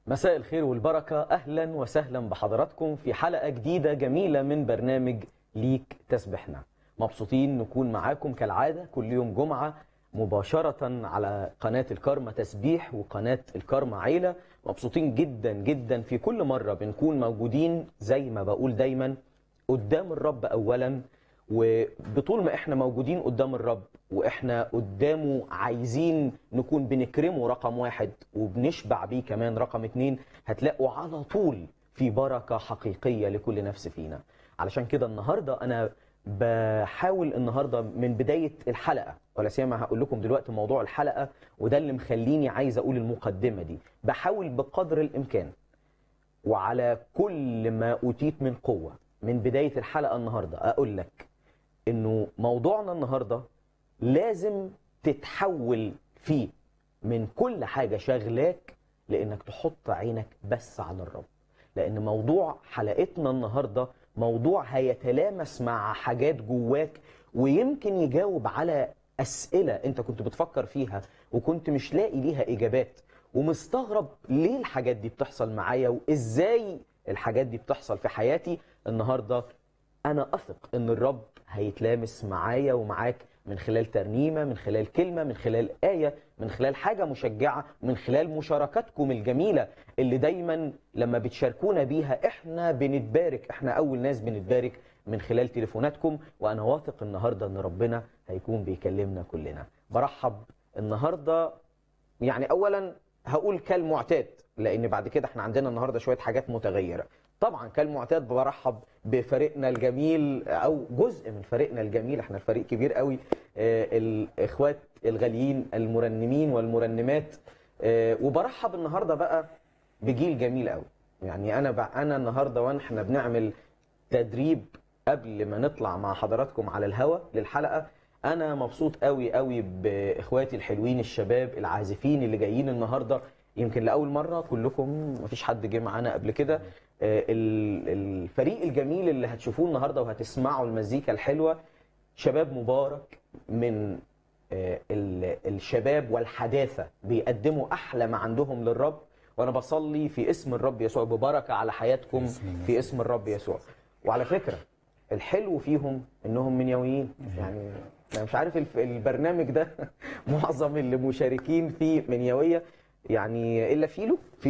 مساء الخير والبركة أهلا وسهلا بحضراتكم في حلقة جديدة جميلة من برنامج ليك تسبحنا مبسوطين نكون معاكم كالعادة كل يوم جمعة مباشرة على قناة الكارما تسبيح وقناة الكارما عيلة مبسوطين جدا جدا في كل مرة بنكون موجودين زي ما بقول دايما قدام الرب أولا وبطول ما احنا موجودين قدام الرب واحنا قدامه عايزين نكون بنكرمه رقم واحد وبنشبع بيه كمان رقم اتنين هتلاقوا على طول في بركة حقيقية لكل نفس فينا علشان كده النهاردة أنا بحاول النهاردة من بداية الحلقة ولا سيما هقول لكم دلوقتي موضوع الحلقة وده اللي مخليني عايز أقول المقدمة دي بحاول بقدر الإمكان وعلى كل ما أوتيت من قوة من بداية الحلقة النهاردة أقول لك إنه موضوعنا النهاردة لازم تتحول فيه من كل حاجة شغلاك لإنك تحط عينك بس على الرب لأن موضوع حلقتنا النهاردة موضوع هيتلامس مع حاجات جواك ويمكن يجاوب على أسئلة أنت كنت بتفكر فيها وكنت مش لاقي ليها إجابات ومستغرب ليه الحاجات دي بتحصل معايا وإزاي الحاجات دي بتحصل في حياتي النهاردة أنا أثق إن الرب هيتلامس معايا ومعاك من خلال ترنيمة من خلال كلمة من خلال آية من خلال حاجة مشجعة من خلال مشاركاتكم الجميلة اللي دايما لما بتشاركونا بيها احنا بنتبارك احنا أول ناس بنتبارك من خلال تليفوناتكم وأنا واثق النهاردة إن ربنا هيكون بيكلمنا كلنا برحب النهاردة يعني أولا هقول كالمعتاد لأن بعد كده احنا عندنا النهاردة شوية حاجات متغيرة طبعا كالمعتاد برحب بفريقنا الجميل او جزء من فريقنا الجميل احنا الفريق كبير قوي آه، الاخوات الغاليين المرنمين والمرنمات آه، وبرحب النهارده بقى بجيل جميل قوي يعني انا بقى انا النهارده واحنا بنعمل تدريب قبل ما نطلع مع حضراتكم على الهوا للحلقه انا مبسوط قوي قوي باخواتي الحلوين الشباب العازفين اللي جايين النهارده يمكن لاول مره كلكم مفيش حد جه معانا قبل كده آه، ال- الفريق الجميل اللي هتشوفوه النهارده وهتسمعوا المزيكا الحلوه شباب مبارك من آه، ال- الشباب والحداثه بيقدموا احلى ما عندهم للرب وانا بصلي في اسم الرب يسوع ببركه على حياتكم في اسم الرب يسوع وعلى فكره الحلو فيهم انهم منيويين يعني انا مش عارف الف- البرنامج ده معظم اللي مشاركين فيه منيويه يعني الا فيلو